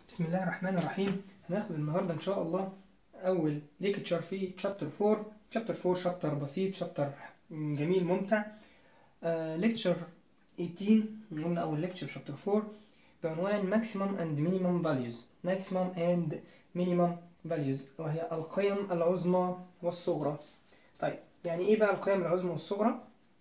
بسم الله الرحمن الرحيم هناخد النهارده ان شاء الله اول ليكتشر في شابتر 4 شابتر 4 شابتر بسيط شابتر جميل ممتع ليكتشر 18 قلنا اول ليكتشر شابتر 4 بعنوان maximum and minimum values maximum and minimum values وهي القيم العظمى والصغرى طيب يعني ايه بقى القيم العظمى والصغرى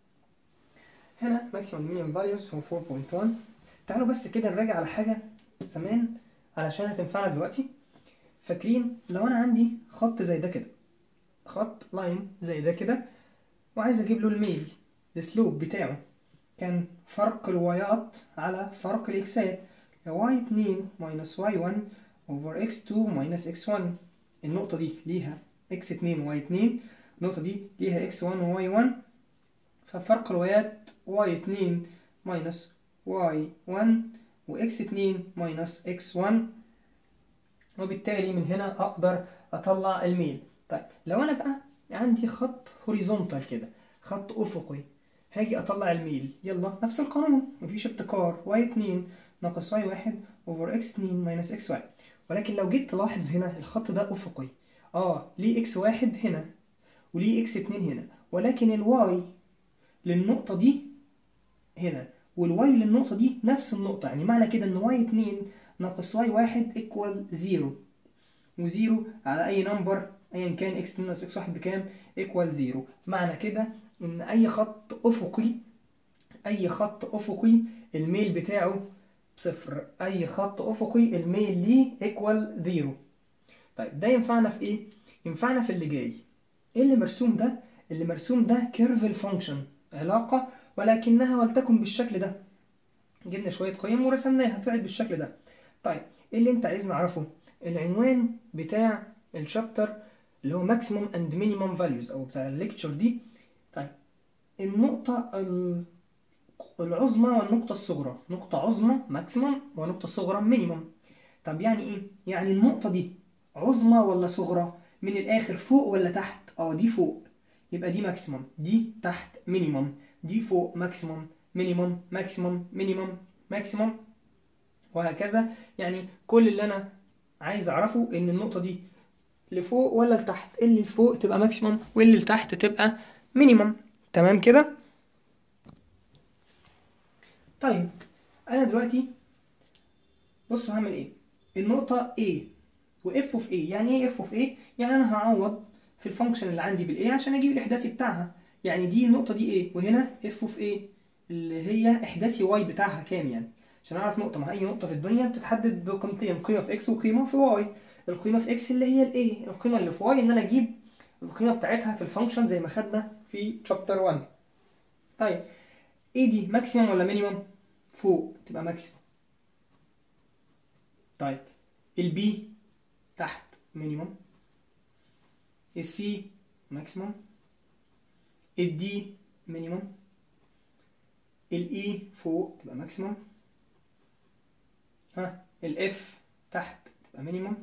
هنا maximum and minimum values هو 4.1 تعالوا بس كده نراجع على حاجه زمان علشان هتنفعنا دلوقتي فاكرين لو انا عندي خط زي ده كده خط لاين زي ده كده وعايز اجيب له الميل السلوب بتاعه كان فرق الوايات على فرق الاكسات واي 2 ماينس واي 1 اوفر اكس 2 ماينس اكس 1 النقطة دي ليها اكس 2 واي 2 النقطة دي ليها اكس 1 وواي 1 ففرق الوايات واي 2 ماينس واي 1 واكس 2 ماينس اكس 1 وبالتالي من هنا اقدر اطلع الميل طيب لو انا بقى عندي خط هوريزونتال كده خط افقي هاجي اطلع الميل يلا نفس القانون مفيش ابتكار واي 2 ناقص واي 1 اوفر اكس 2 ماينس اكس 1 ولكن لو جيت تلاحظ هنا الخط ده افقي اه ليه اكس 1 هنا وليه اكس 2 هنا ولكن الواي للنقطة دي هنا والواي للنقطة دي نفس النقطة يعني معنى كده ان واي 2 ناقص واي 1 ايكوال 0 و0 على اي نمبر ايا كان اكس 2 ناقص اكس 1 بكام ايكوال 0 معنى كده ان اي خط افقي اي خط افقي الميل بتاعه بصفر اي خط افقي الميل ليه ايكوال 0 طيب ده ينفعنا في ايه ينفعنا في اللي جاي ايه اللي مرسوم ده اللي مرسوم ده كيرف الفانكشن علاقة ولكنها ولتكن بالشكل ده جبنا شوية قيم ورسمناها طلعت بالشكل ده طيب ايه اللي انت عايز نعرفه العنوان بتاع الشابتر اللي هو maximum and minimum values او بتاع الليكتشر دي طيب النقطة العظمى والنقطة الصغرى نقطة عظمى ماكسيمم ونقطة صغرى مينيمم طب يعني ايه يعني النقطة دي عظمى ولا صغرى من الاخر فوق ولا تحت اه دي فوق يبقى دي ماكسيمم دي تحت مينيمم دي فوق ماكسيمم مينيمم ماكسيمم مينيمم ماكسيمم وهكذا يعني كل اللي انا عايز اعرفه ان النقطة دي لفوق ولا لتحت اللي لفوق تبقى ماكسيمم واللي لتحت تبقى مينيمم تمام كده طيب انا دلوقتي بصوا هعمل ايه النقطة A وF اوف A يعني ايه F اوف A يعني انا هعوض في الفانكشن اللي عندي بالاي عشان اجيب الاحداثي بتاعها يعني دي النقطة دي A وهنا F اوف A اللي هي احداثي Y بتاعها كام يعني عشان اعرف نقطة مع اي نقطة في الدنيا بتتحدد بقيمتين قيمة في X وقيمة في Y القيمة في X اللي هي الاي القيمة اللي في Y ان انا اجيب القيمة بتاعتها في الفانكشن زي ما خدنا في شابتر 1 طيب ايه دي ماكسيمم ولا مينيمم فوق تبقى ماكسيمم طيب البي تحت مينيمم السي ماكسيمم الدي مينيمم الاي فوق تبقى ماكسيمم ها الاف تحت تبقى مينيمم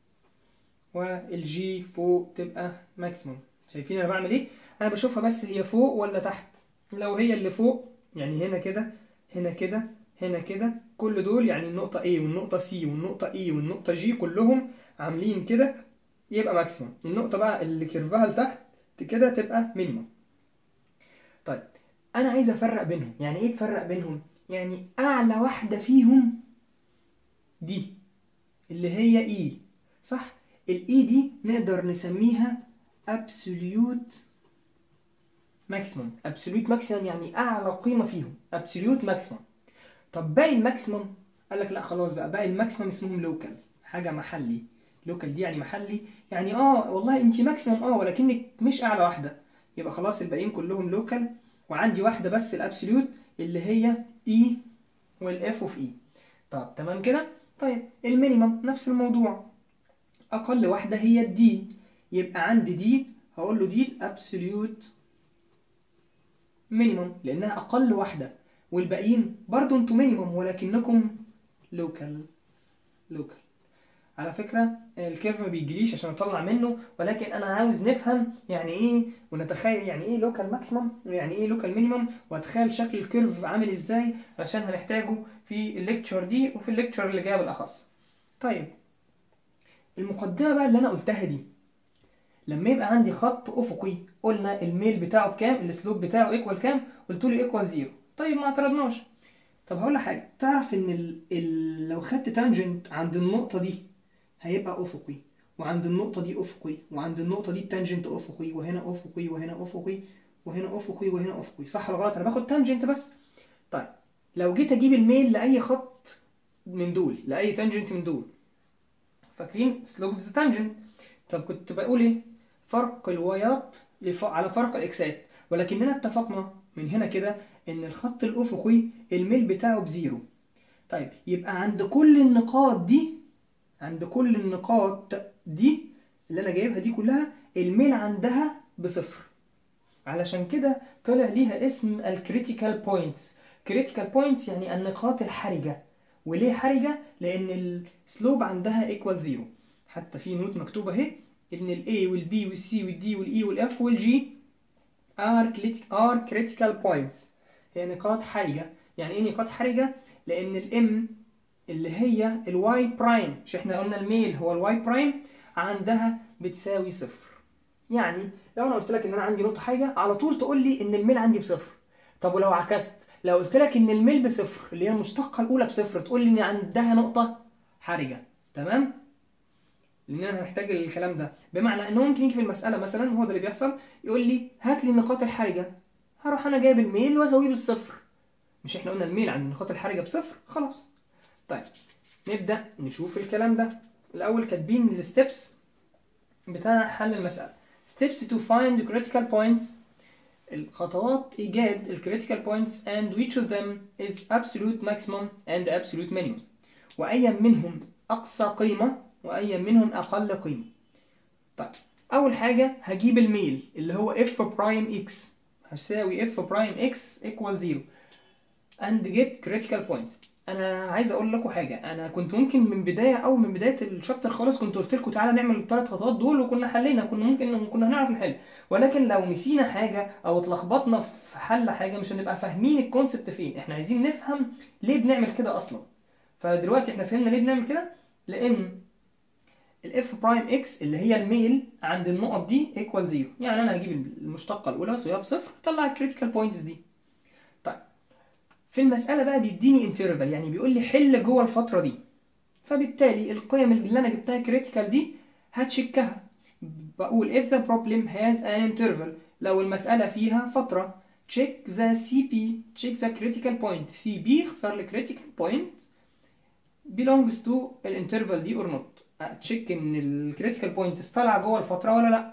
والجي فوق تبقى ماكسيمم شايفين انا بعمل ايه انا بشوفها بس هي فوق ولا تحت لو هي اللي فوق يعني هنا كده هنا كده هنا كده كل دول يعني النقطة A والنقطة C والنقطة E والنقطة G كلهم عاملين كده يبقى ماكسيمم النقطة بقى اللي كيرفها لتحت كده تبقى مينيمم طيب أنا عايز أفرق بينهم يعني إيه تفرق بينهم؟ يعني أعلى واحدة فيهم دي اللي هي E صح؟ الإي دي نقدر نسميها absolute ماكسيمم ابسوليوت ماكسيمم يعني اعلى قيمه فيهم ابسوليوت ماكسيمم طب باقي الماكسيمم قال لك لا خلاص بقى باقي الماكسيمم اسمهم لوكال حاجه محلي لوكال دي يعني محلي يعني اه والله انت ماكسيمم اه ولكنك مش اعلى واحده يبقى خلاص الباقيين كلهم لوكال وعندي واحده بس الابسوليوت اللي هي اي والاف اوف اي طب تمام كده طيب المينيمم نفس الموضوع اقل واحده هي الدي يبقى عندي دي هقول له دي الابسوليوت مينيمم لانها اقل واحده والباقيين برضو انتوا مينيمم ولكنكم لوكال لوكال على فكرة الكيرف ما بيجيليش عشان اطلع منه ولكن انا عاوز نفهم يعني ايه ونتخيل يعني ايه لوكال ماكسيمم ويعني ايه لوكال مينيمم واتخيل شكل الكيرف عامل ازاي عشان هنحتاجه في الليكتشر دي وفي الليكتشر اللي جايه بالاخص طيب المقدمة بقى اللي أنا قلتها دي لما يبقى عندي خط أفقي قلنا الميل بتاعه بكام السلوب بتاعه ايكوال كام قلت له ايكوال زيرو طيب ما اعترضناش طب هقول لك حاجة تعرف إن ال... ال... لو خدت تانجنت عند النقطة دي هيبقى أفقي وعند النقطة دي أفقي وعند النقطة دي التانجنت أفقي وهنا أفقي وهنا أفقي وهنا أفقي وهنا أفقي صح ولا غلط أنا باخد تانجنت بس طيب لو جيت أجيب الميل لأي خط من دول لأي تانجنت من دول فاكرين سلوب اوف ذا تانجنت طب كنت بقول ايه فرق الوايات لف... على فرق الاكسات ولكننا اتفقنا من هنا كده ان الخط الافقي الميل بتاعه بزيرو طيب يبقى عند كل النقاط دي عند كل النقاط دي اللي انا جايبها دي كلها الميل عندها بصفر علشان كده طلع ليها اسم الكريتيكال بوينتس كريتيكال بوينتس يعني النقاط الحرجه وليه حرجه لان السلوب عندها ايكوال زيرو حتى في نوت مكتوبه اهي ان ال A وال B وال C وال D وال E وال F وال G are critical are critical points هي نقاط حرجة يعني ايه نقاط حرجة لان ال M اللي هي ال Y برايم مش احنا قلنا الميل هو ال Y برايم عندها بتساوي صفر يعني لو انا قلت لك ان انا عندي نقطة حاجة على طول تقول لي ان الميل عندي بصفر طب ولو عكست لو قلت لك ان الميل بصفر اللي هي المشتقة الاولى بصفر تقول لي ان عندها نقطة حرجة تمام لان انا محتاج الكلام ده بمعنى انه ممكن يجي في المساله مثلا هو ده اللي بيحصل يقول لي هات لي النقاط الحرجه هروح انا جايب الميل وازويه بالصفر مش احنا قلنا الميل عند النقاط الحرجه بصفر خلاص طيب نبدا نشوف الكلام ده الاول كاتبين الستبس بتاع حل المساله steps to find the critical points الخطوات ايجاد الكريتيكال بوينتس and which of them is absolute maximum and absolute minimum واي منهم اقصى قيمه واي منهم اقل قيمه طيب اول حاجه هجيب الميل اللي هو f برايم x هساوي f برايم x equal 0 and get critical points انا عايز اقول لكم حاجه انا كنت ممكن من بدايه او من بدايه الشابتر خالص كنت قلت لكم تعالى نعمل الثلاث خطوات دول وكنا حلينا كنا ممكن كنا هنعرف نحل ولكن لو نسينا حاجه او اتلخبطنا في حل حاجه مش هنبقى فاهمين الكونسبت فين احنا عايزين نفهم ليه بنعمل كده اصلا فدلوقتي احنا فهمنا ليه بنعمل كده لان الاف برايم اكس اللي هي الميل عند النقط دي ايكوال زيرو يعني انا هجيب المشتقه الاولى واسويها بصفر اطلع الكريتيكال بوينتس دي طيب في المساله بقى بيديني انترفال يعني بيقول لي حل جوه الفتره دي فبالتالي القيم اللي انا جبتها كريتيكال دي هتشيكها بقول if the problem has an interval لو المساله فيها فتره check the CP check the critical point CP اختصار لي critical point belongs to الانترفال دي or not اتشيك ان الكريتيكال بوينت طالعه جوه الفتره ولا لا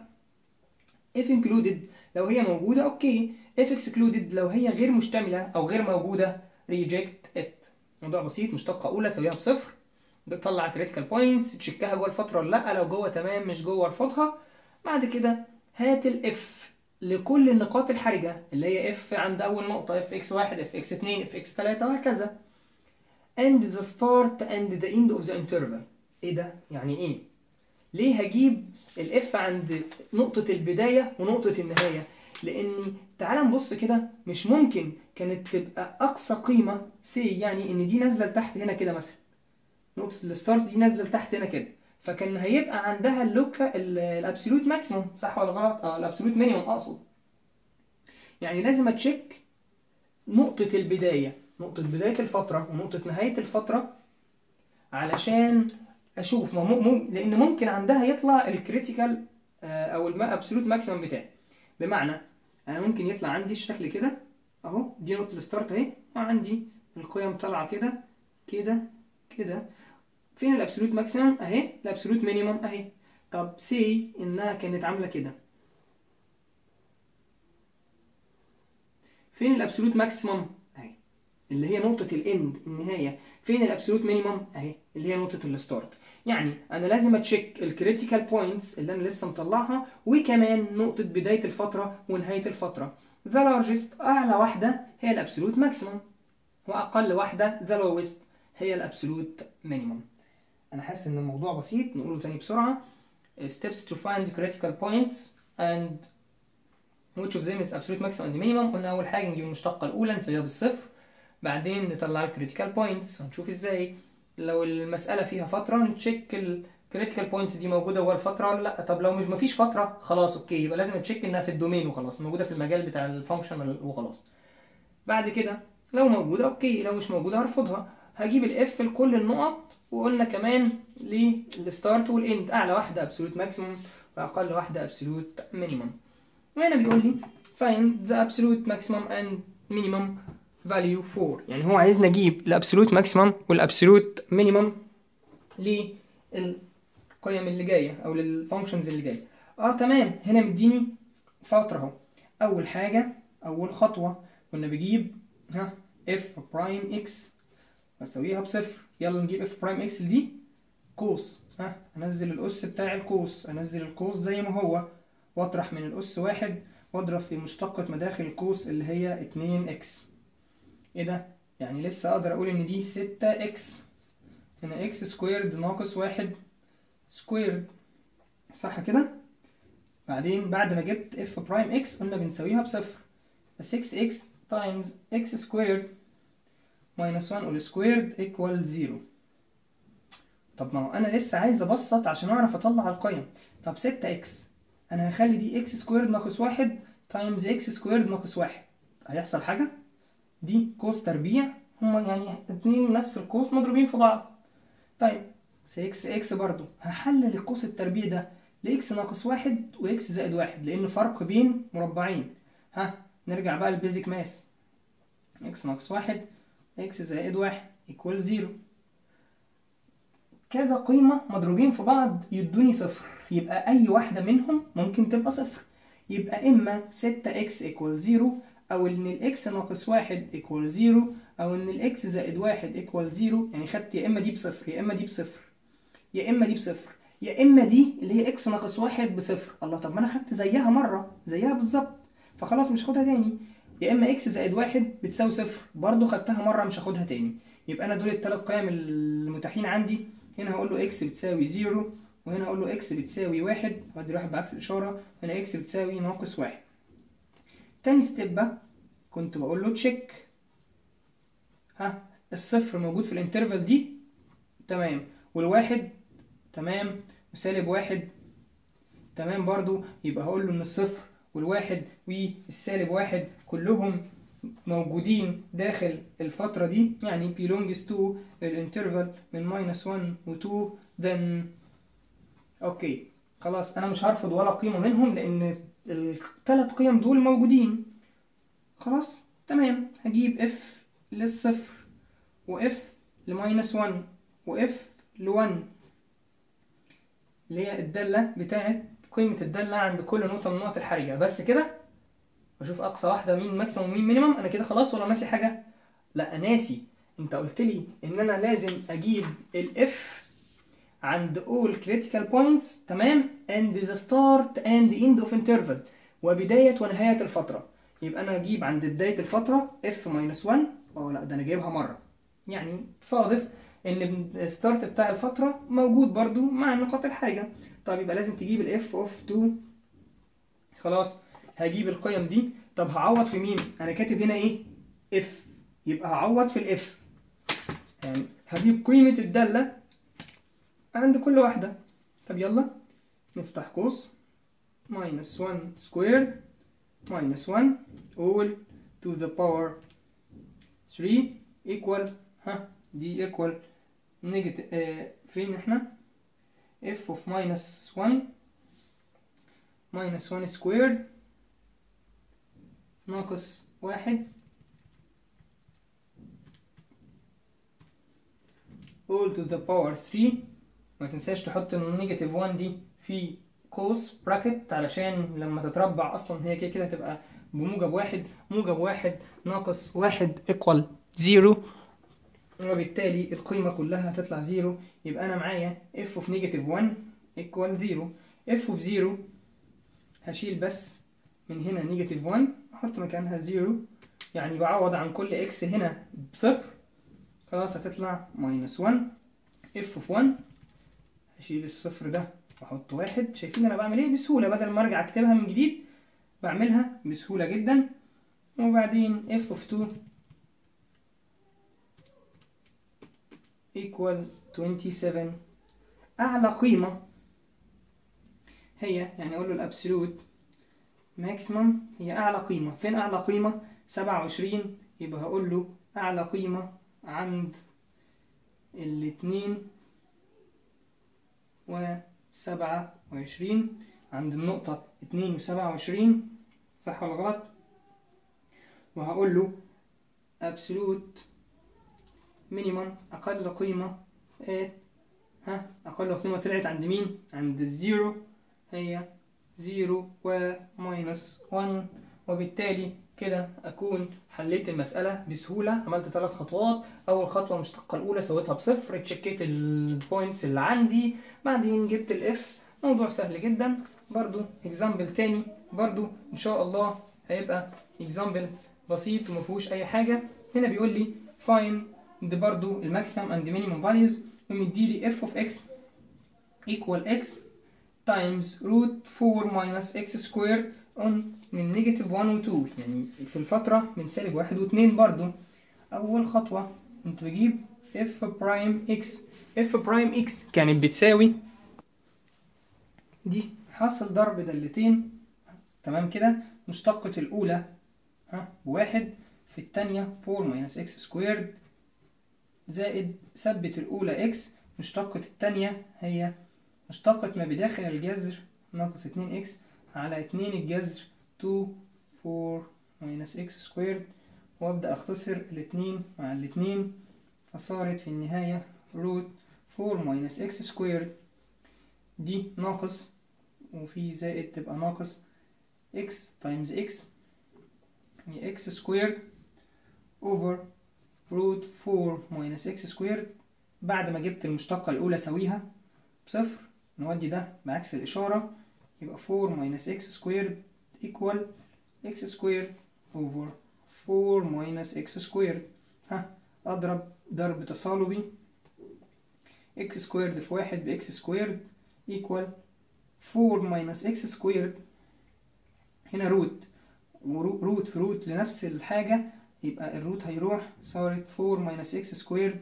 if included لو هي موجوده اوكي if excluded لو هي غير مشتمله او غير موجوده reject it موضوع بسيط مشتقه اولى سويها بصفر بتطلع كريتيكال بوينتس تشيكها جوه الفتره ولا لا لو جوه تمام مش جوه ارفضها بعد كده هات الاف لكل النقاط الحرجه اللي هي اف عند اول نقطه اف اكس 1 اف اكس 2 اف اكس 3 وهكذا and the start and the end of the interval ايه ده يعني ايه ليه هجيب الاف عند نقطة البداية ونقطة النهاية لاني تعال نبص كده مش ممكن كانت تبقى اقصى قيمة سي يعني ان دي نازلة لتحت هنا كده مثلا نقطة الستارت دي نازلة لتحت هنا كده فكان هيبقى عندها اللوكا الابسولوت ماكسيموم صح ولا غلط؟ اه الابسولوت مينيموم اقصد يعني لازم اتشيك نقطة البداية نقطة بداية الفترة ونقطة نهاية الفترة علشان اشوف ما مو مو لان ممكن عندها يطلع الكريتيكال او الابسولوت ماكسيمم بتاعي بمعنى انا ممكن يطلع عندي الشكل كده اهو دي نقطه الستارت اهي وعندي القيم طالعه كده كده كده فين الابسولوت ماكسيمم اهي الابسولوت مينيمم اهي طب سي انها كانت عامله كده فين الابسولوت ماكسيمم اهي اللي هي نقطه الاند النهايه فين الابسولوت مينيمم اهي اللي هي نقطه الستارت يعني انا لازم اتشيك الكريتيكال بوينتس اللي انا لسه مطلعها وكمان نقطه بدايه الفتره ونهايه الفتره ذا لارجست اعلى واحده هي الابسولوت ماكسيمم واقل واحده ذا لويست هي الابسولوت مينيمم انا حاسس ان الموضوع بسيط نقوله تاني بسرعه steps to find critical points and which of them is absolute maximum and minimum قلنا اول حاجه نجيب المشتقه الاولى نسويها بالصفر بعدين نطلع الكريتيكال بوينتس هنشوف ازاي لو المسألة فيها فترة نتشيك الكريتيكال بوينتس دي موجودة جوه الفترة ولا لا طب لو مش مفيش فترة خلاص اوكي يبقى لازم نتشيك انها في الدومين وخلاص موجودة في المجال بتاع الفانكشن وخلاص بعد كده لو موجودة اوكي لو مش موجودة هرفضها هجيب الاف لكل النقط وقلنا كمان للستارت والاند اعلى واحدة ابسولوت ماكسيموم واقل واحدة ابسولوت مينيمم وهنا بيقول لي find the absolute maximum and minimum value for يعني هو عايزنا نجيب الابسولوت ماكسيمم والابسولوت مينيمم للقيم اللي جايه او للفانكشنز اللي جايه اه تمام هنا مديني فتره اهو اول حاجه اول خطوه كنا بجيب ها اف برايم اكس بسويها بصفر يلا نجيب اف برايم اكس دي قوس ها انزل الاس بتاع القوس انزل القوس زي ما هو واطرح من الاس واحد واضرب في مشتقة مداخل القوس اللي هي 2 اكس ايه ده يعني لسه اقدر اقول ان دي 6 اكس هنا اكس سكويرد ناقص واحد سكويرد صح كده بعدين بعد ما جبت اف برايم اكس قلنا بنساويها بصفر 6 اكس تايمز اكس سكويرد ماينس 1 اول سكويرد ايكوال 0 طب ما هو انا لسه عايز ابسط عشان اعرف اطلع القيم طب 6 اكس انا هخلي دي اكس سكويرد ناقص واحد تايمز اكس سكويرد ناقص واحد هيحصل حاجة دي قوس تربيع هما يعني اتنين نفس القوس مضروبين في بعض طيب 6 اكس برضو هحلل القوس التربيع ده لاكس ناقص واحد واكس زائد واحد لان فرق بين مربعين ها نرجع بقى للبيزك ماس اكس ناقص واحد اكس زائد واحد ايكوال زيرو كذا قيمة مضروبين في بعض يدوني صفر يبقى أي واحدة منهم ممكن تبقى صفر يبقى إما 6x equal 0 أو إن الإكس ناقص واحد equal 0 أو إن الإكس زائد واحد equal 0 يعني خدت يا إما دي بصفر يا إما دي بصفر يا إما دي بصفر يا إما دي اللي هي إكس ناقص واحد بصفر الله طب ما أنا خدت زيها مرة زيها بالظبط فخلاص مش هاخدها تاني يا إما إكس زائد واحد بتساوي صفر برضه خدتها مرة مش هاخدها تاني يبقى أنا دول التلات قيم المتاحين عندي هنا هقول له إكس بتساوي 0 وهنا اقول له اكس بتساوي واحد وادي واحد بعكس الاشاره هنا اكس بتساوي ناقص واحد تاني ستيب بقى كنت بقول له تشيك ها الصفر موجود في الانترفال دي تمام والواحد تمام وسالب واحد تمام برضو يبقى هقول له ان الصفر والواحد والسالب واحد كلهم موجودين داخل الفترة دي يعني belongs to الانترفال من minus 1 و 2 then اوكي خلاص انا مش هرفض ولا قيمة منهم لان الثلاث قيم دول موجودين خلاص تمام هجيب اف للصفر واف لماينس 1 واف ل1 اللي هي الدالة بتاعت قيمة الدالة عند كل نقطة من النقط الحرجة بس كده بشوف اقصى واحدة مين ماكسيموم مين مينيمم انا كده خلاص ولا ناسي حاجة لا ناسي انت قلت لي ان انا لازم اجيب الاف عند all critical points تمام and the start and the end of interval وبداية ونهاية الفترة يبقى أنا أجيب عند بداية الفترة f minus 1 أه لا ده أنا جايبها مرة يعني تصادف إن الستارت بتاع الفترة موجود برضو مع النقاط الحرجة طب يبقى لازم تجيب ال f of 2 خلاص هجيب القيم دي طب هعوض في مين؟ أنا كاتب هنا إيه؟ f يبقى هعوض في ال f يعني هجيب قيمة الدالة عند كل واحدة طب يلا نفتح قوس minus 1 squared minus 1 all to the power 3 equal ها دي equal negative آه فين احنا f of minus 1 minus 1 squared ناقص واحد all to the power 3 ما تنساش تحط النيجاتيف 1 دي في قوس براكت علشان لما تتربع اصلا هي كده كده هتبقى بموجب واحد موجب واحد ناقص واحد ايكوال زيرو وبالتالي القيمة كلها هتطلع زيرو يبقى أنا معايا اف اوف نيجاتيف 1 ايكوال زيرو اف اوف زيرو هشيل بس من هنا نيجاتيف 1 احط مكانها زيرو يعني بعوض عن كل اكس هنا بصفر خلاص هتطلع ماينس 1 اف اوف 1 هشيل الصفر ده واحط واحد شايفين انا بعمل ايه بسهوله بدل ما ارجع اكتبها من جديد بعملها بسهوله جدا وبعدين اف اوف 2 equal 27 أعلى قيمة هي يعني أقول له الأبسولوت ماكسيمم هي أعلى قيمة فين أعلى قيمة؟ 27 يبقى هقول له أعلى قيمة عند الاتنين وسبعة وعشرين عند النقطة اتنين وسبعة وعشرين صح ولا غلط؟ وهقول له absolute minimum أقل قيمة ايه ها أقل قيمة طلعت عند مين؟ عند الزيرو هي زيرو وماينس 1 وبالتالي كده أكون حليت المسألة بسهولة عملت ثلاث خطوات أول خطوة المشتقة الأولى سويتها بصفر تشيكيت البوينتس اللي عندي بعدين جبت الإف موضوع سهل جدا برضو اكزامبل تاني برضو إن شاء الله هيبقى اكزامبل بسيط ومفيهوش أي حاجة هنا بيقول لي find ده برضو الماكسيمم اند مينيمم فاليوز ومديلي f of x equal x times root 4 minus x squared on من نيجاتيف 1 و 2 يعني في الفترة من سالب 1 و 2 برضو أول خطوة كنت بجيب f برايم x f برايم x كانت بتساوي دي حاصل ضرب دالتين تمام كده مشتقة الأولى ها بواحد في التانية 4 minus x سكويرد زائد ثبت الأولى x مشتقة التانية هي مشتقة ما بداخل الجذر ناقص 2x على 2 الجذر 2 4 minus x سكويرد وابدأ اختصر الاتنين مع الاتنين فصارت في النهاية روت 4 minus x سكويرد دي ناقص وفي زائد تبقى ناقص x times x يعني x سكويرد over روت 4 minus x سكويرد بعد ما جبت المشتقة الأولى سويها بصفر نودي ده بعكس الإشارة يبقى 4 minus x سكويرد equal x سكويرد over 4 minus x سكويرد ها أضرب ضرب تصالبي x سكويرد في واحد ب x سكويرد equal 4 minus x سكويرد هنا روت وروت في روت لنفس الحاجة يبقى الروت هيروح صارت 4 minus x سكويرد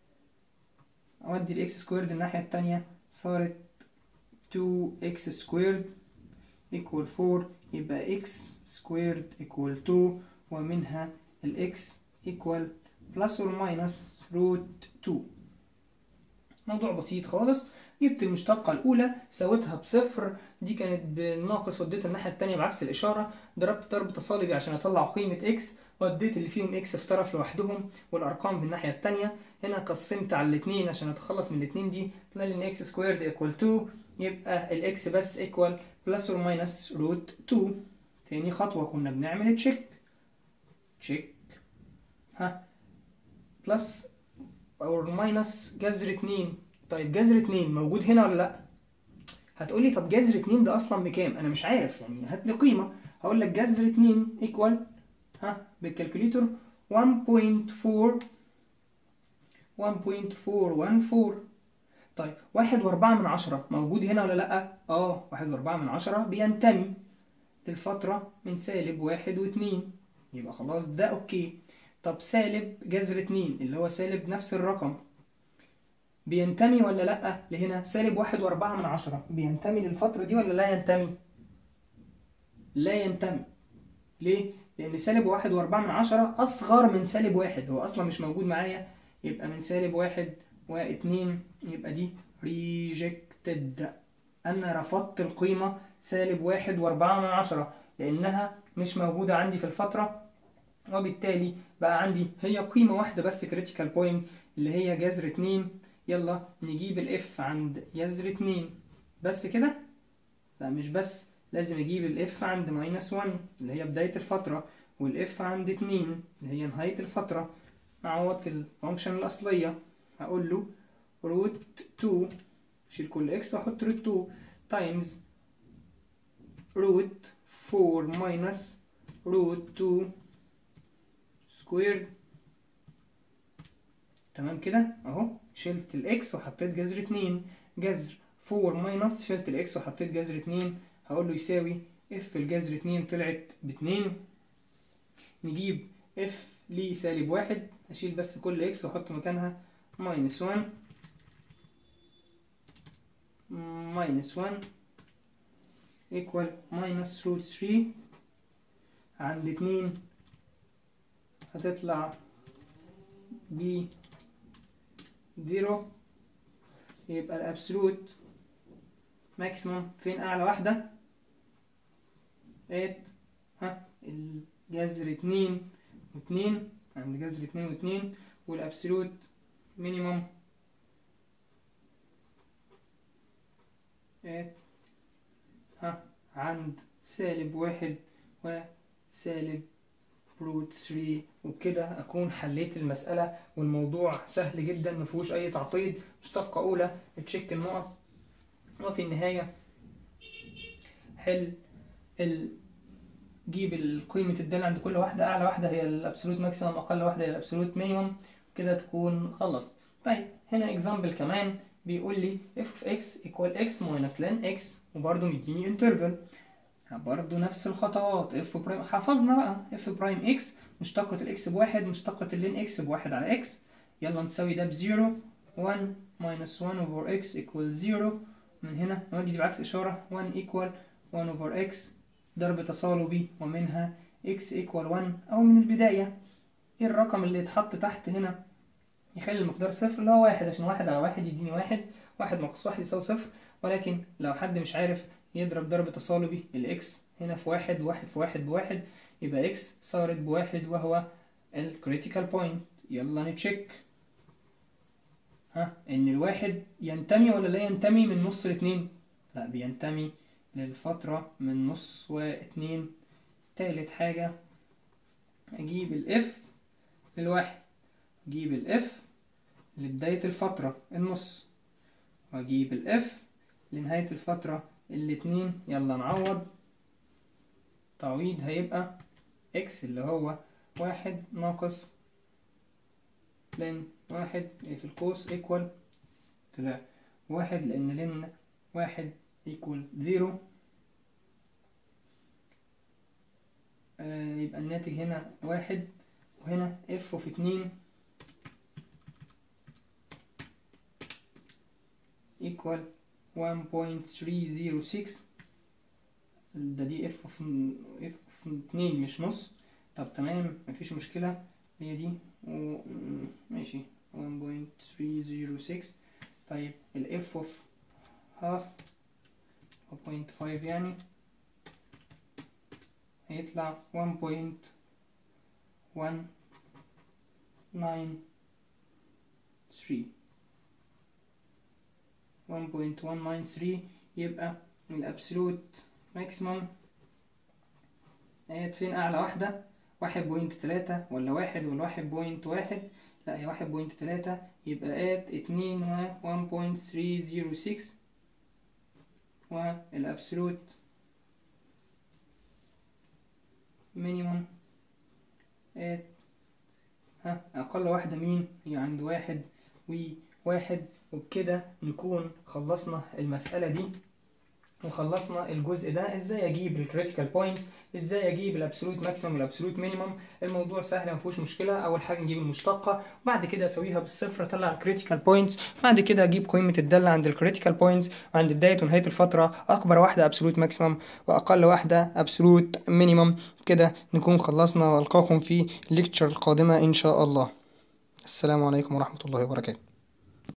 أودي ال x سكويرد الناحية التانية صارت 2x سكويرد equal 4 يبقى x سكويرد equal 2 ومنها ال x equal plus or minus root 2 موضوع بسيط خالص جبت المشتقة الأولى سويتها بصفر دي كانت بالناقص وديت الناحية التانية بعكس الإشارة ضربت ضرب تصالبي عشان أطلع قيمة x وديت اللي فيهم x في طرف لوحدهم والأرقام في الناحية التانية هنا قسمت على الاتنين عشان أتخلص من الاتنين دي طلع لي إن x سكويرد equal 2 يبقى ال x بس equal plus or minus root 2 تاني خطوة كنا بنعمل تشيك تشيك ها بلس اور ماينس جذر 2 طيب جذر 2 موجود هنا ولا لا هتقولي طب جذر 2 ده اصلا بكام انا مش عارف يعني هات لي قيمه هقول لك جذر 2 ايكوال ها بالكالكوليتور 1.4 1.414 طيب واحد واربعة من عشرة موجود هنا ولا لأ؟ اه واحد واربعة من عشرة بينتمي للفترة من سالب واحد واتنين يبقى خلاص ده اوكي طب سالب جذر اتنين اللي هو سالب نفس الرقم بينتمي ولا لأ لهنا سالب واحد واربعة من عشرة بينتمي للفترة دي ولا لا ينتمي لا ينتمي ليه لأن سالب واحد واربعة من عشرة أصغر من سالب واحد هو أصلا مش موجود معايا يبقى من سالب واحد واتنين يبقى دي rejected أنا رفضت القيمة سالب واحد واربعة من عشرة لأنها مش موجودة عندي في الفترة وبالتالي بقى عندي هي قيمة واحدة بس critical point اللي هي جذر اتنين يلا نجيب الاف عند جذر اتنين بس كده لا مش بس لازم اجيب الاف عند ماينس 1 اللي هي بداية الفترة والاف عند اتنين اللي هي نهاية الفترة اعوض في الفانكشن الأصلية هقول له روت 2 شيل كل اكس واحط روت 2 تايمز روت 4 ماينس روت 2 سكوير تمام كده اهو شلت الاكس وحطيت جذر 2 جذر 4 ماينس شلت الاكس وحطيت جذر 2 هقول له يساوي اف الجذر 2 طلعت ب 2 نجيب اف ليه سالب واحد اشيل بس كل اكس واحط مكانها minus 1 minus 1 equal minus root 3 عند 2 هتطلع ب 0 يبقى الابسولوت ماكسيموم فين اعلى واحدة ات ها الجذر 2 و2 عند جذر 2 و2 والابسولوت مينيموم ات ها عند سالب واحد وسالب روت 3 وبكده اكون حليت المسألة والموضوع سهل جدا مفيهوش اي تعقيد مشتقة اولى تشيك النقط وفي النهاية حل ال جيب قيمة الدالة عند كل واحدة أعلى واحدة هي الأبسولوت ماكسيمم أقل واحدة هي الأبسولوت مينيمم كده تكون خلصت طيب هنا اكزامبل كمان بيقول لي f of x equal x minus ln x وبرضه مديني interval برضه نفس الخطوات f برايم حفظنا بقى f برايم x مشتقة الاكس بواحد مشتقة اللين اكس بواحد على x يلا نساوي ده بزيرو 1 minus 1 over x equal 0 من هنا نودي دي بعكس إشارة 1 equal 1 over x ضرب تصالبي ومنها x equal 1 أو من البداية ايه الرقم اللي اتحط تحت هنا يخلي المقدار صفر اللي هو واحد عشان واحد على واحد يديني واحد واحد ناقص واحد يساوي صفر ولكن لو حد مش عارف يضرب ضرب تصالبي الاكس هنا في واحد واحد في واحد بواحد يبقى اكس صارت بواحد وهو الكريتيكال بوينت يلا نتشيك ها ان الواحد ينتمي ولا لا ينتمي من نص لاتنين لا بينتمي للفترة من نص واتنين تالت حاجة اجيب الاف للواحد اجيب الاف لبداية الفترة النص واجيب الاف لنهاية الفترة الاتنين يلا نعوض تعويض هيبقى اكس اللي هو واحد ناقص لن واحد في القوس ايكوال طلع واحد لان لن واحد ايكوال زيرو آه يبقى الناتج هنا واحد وهنا اف في اتنين equal 1.306 ده دي اف في اف في اتنين مش نص طب تمام مفيش مشكلة هي دي و... ماشي 1.306 طيب الاف اوف هاف 0.5 يعني هيطلع 1.193 1.193 يبقى الابسولوت ماكسيمم قاعد فين اعلى واحدة واحد بوينت تلاتة ولا واحد ولا واحد بوينت واحد لا هي واحد بوينت تلاتة يبقى قاعد اتنين و 1.306 والابسولوت مينيموم قاعد ها اقل واحدة مين هي عند واحد وواحد وبكده نكون خلصنا المسألة دي وخلصنا الجزء ده ازاي اجيب الكريتيكال بوينتس ازاي اجيب الابسولوت ماكسيمم والابسولوت مينيمم الموضوع سهل ما فيهوش مشكله اول حاجه نجيب المشتقه وبعد كده اسويها بالصفر اطلع الكريتيكال بوينتس بعد كده اجيب قيمه الداله عند الكريتيكال بوينتس وعند بدايه ونهايه الفتره اكبر واحده ابسولوت ماكسيمم واقل واحده ابسولوت مينيمم كده نكون خلصنا والقاكم في الليكتشر القادمه ان شاء الله السلام عليكم ورحمه الله وبركاته